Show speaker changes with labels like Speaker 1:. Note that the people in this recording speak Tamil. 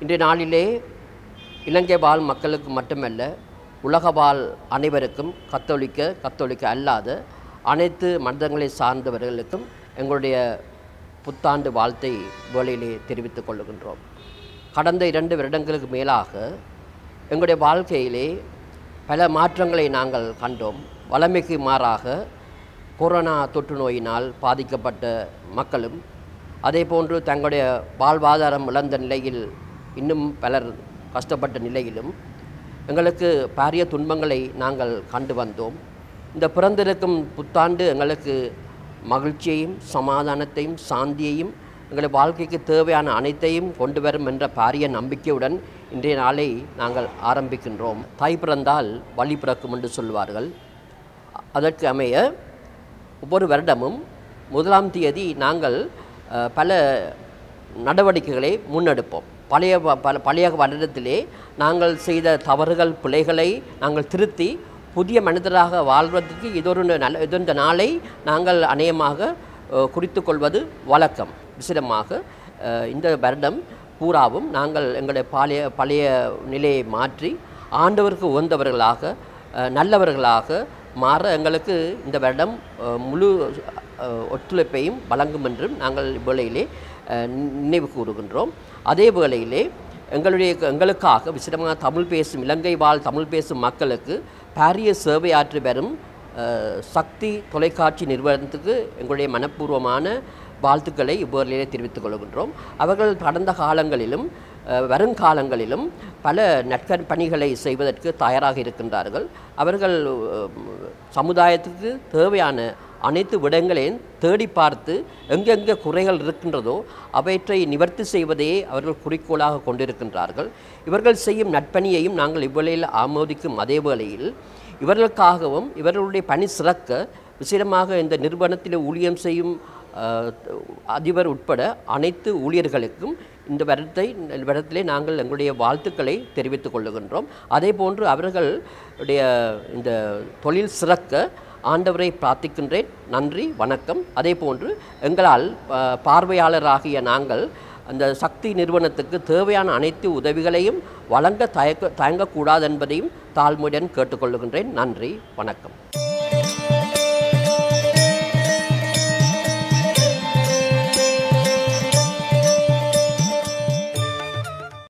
Speaker 1: இன்றைய நாளிலே இலங்கை வாழ் மக்களுக்கு மட்டுமல்ல உலக வாழ் அனைவருக்கும் கத்தோலிக்க கத்தோலிக்க அல்லாத அனைத்து மதங்களை சார்ந்தவர்களுக்கும் எங்களுடைய புத்தாண்டு வாழ்த்தை வேளையிலே தெரிவித்துக் கொள்ளுகின்றோம் கடந்த இரண்டு வருடங்களுக்கு மேலாக எங்களுடைய வாழ்க்கையிலே பல மாற்றங்களை நாங்கள் கண்டோம் வளமைக்கு மாறாக கொரோனா தொற்று நோயினால் பாதிக்கப்பட்ட மக்களும் அதே போன்று தங்களுடைய வாழ்வாதாரம் இழந்த நிலையில் இன்னும் பலர் கஷ்டப்பட்ட நிலையிலும் எங்களுக்கு பாரிய துன்பங்களை நாங்கள் கண்டு வந்தோம் இந்த பிறந்திருக்கும் புத்தாண்டு எங்களுக்கு மகிழ்ச்சியையும் சமாதானத்தையும் சாந்தியையும் எங்களுடைய வாழ்க்கைக்கு தேவையான அனைத்தையும் கொண்டு வரும் என்ற பாரிய நம்பிக்கையுடன் இன்றைய நாளை நாங்கள் ஆரம்பிக்கின்றோம் தாய் பிறந்தால் வழி பிறக்கும் என்று சொல்வார்கள் அதற்கு அமைய ஒவ்வொரு வருடமும் முதலாம் தேதி நாங்கள் அஹ், பல நடவடிக்கைகளை முன்னெடுப்போம் பழைய வ- பல பழைய வருடத்திலே நாங்கள் செய்த தவறுகள் பிழைகளை நாங்கள் திருத்தி புதிய மனிதராக வாழ்வதற்கு இதொரு நல்ல இதொரு நாளை நாங்கள் அநேகமாக அஹ், குறித்து கொள்வது வழக்கம் விசிடமாக அஹ், இந்த வருடம் பூராவும் நாங்கள் எங்களுடைய பழைய பழைய நிலையை மாற்றி ஆண்டவருக்கு உகந்தவர்களாக அஹ், நல்லவர்களாக மாற எங்களுக்கு இந்த வருடம் அஹ், முழு அஹ், ஒத்துழைப்பையும் வழங்கும் என்றும் நாங்கள் இவ்வேளையிலே அஹ், நினைவு கூறுகின்றோம் அதே வேளையிலே எங்களுடைய எங்களுக்காக விசிடமாக தமிழ் பேசும் இலங்கை வாழ் தமிழ் பேசும் மக்களுக்கு பாரிய சேவையாற்றி வரும் அஹ், சக்தி தொலைக்காட்சி நிறுவனத்துக்கு எங்களுடைய மனப்பூர்வமான வாழ்த்துக்களை இவ்வேளையிலே தெரிவித்துக் கொள்கின்றோம் அவர்கள் கடந்த காலங்களிலும் அஹ், வருங்காலங்களிலும் பல நற்கற் பணிகளை செய்வதற்கு தயாராக இருக்கின்றார்கள் அவர்கள் அஹ், சமுதாயத்துக்கு தேவையான அனைத்து விடங்களையும் தேடி பார்த்து எங்கெங்கே குறைகள் இருக்கின்றதோ அவற்றை நிவர்த்தி செய்வதையே அவர்கள் குறிக்கோளாக கொண்டிருக்கின்றார்கள் இவர்கள் செய்யும் நட்பணியையும் நாங்கள் இவ்வேளையில் ஆமோதிக்கும் அதே வேளையில் இவர்களுக்காகவும் இவர்களுடைய பணி சிறக்க விசேடமாக இந்த நிறுவனத்தில் ஊழியம் செய்யும் அஹ், அதிபர் உட்பட அனைத்து ஊழியர்களுக்கும் இந்த வருடத்தை இந்த வருடத்திலே நாங்கள் எங்களுடைய வாழ்த்துக்களை தெரிவித்துக் கொள்ளுகின்றோம் அதே போன்று அவர்களுடைய இந்த தொழில் சிறக்க ஆண்டவரை பிரார்த்திக்கின்றேன் நன்றி வணக்கம் அதே போன்று எங்களால் அஹ், பார்வையாளராகிய நாங்கள் அந்த சக்தி நிறுவனத்துக்கு தேவையான அனைத்து உதவிகளையும் வழங்க தயக்க தயங்கக்கூடாது என்பதையும் தாழ்மையுடன் கேட்டுக்கொள்ளுகின்றேன் நன்றி வணக்கம்